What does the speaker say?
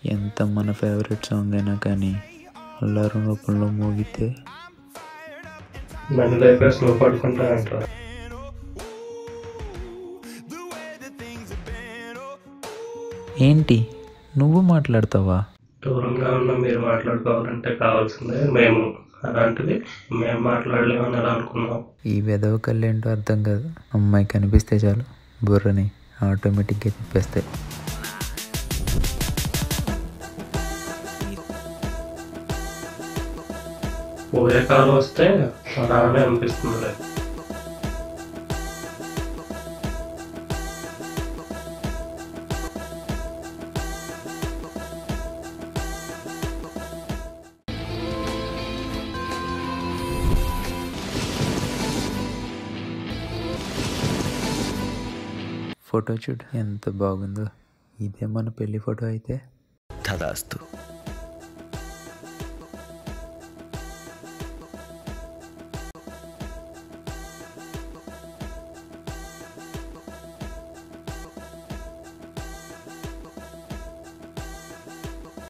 ఎంత మన favourite song అయినా కానీ అల్లారం రూపంలో మోగితే నన్ను లేపేసి నువ్వు పడుకుంటానంటారు ఏంటి నువ్వు మాట్లాడతావా దూరంగా ఉన్న మీరు మాట్లాడుకోవాలంటే కావాల్సిందే మేము అలాంటిది మేము మాట్లాడలేమని ఎలా అనుకున్నాం ఈ వెదవ కళ్ళేంటో అర్థం కాదు అమ్మాయి కనిపిస్తే చాలు బుర్రని ఆటోమేటిక్గా తిప్పేస్తాయి పోయే కాలం వస్తే అలానే అనిపిస్తుంది ఫోటో చూడు ఎంత బాగుందో ఇదే మన పెళ్లి ఫోటో అయితే తదాస్తు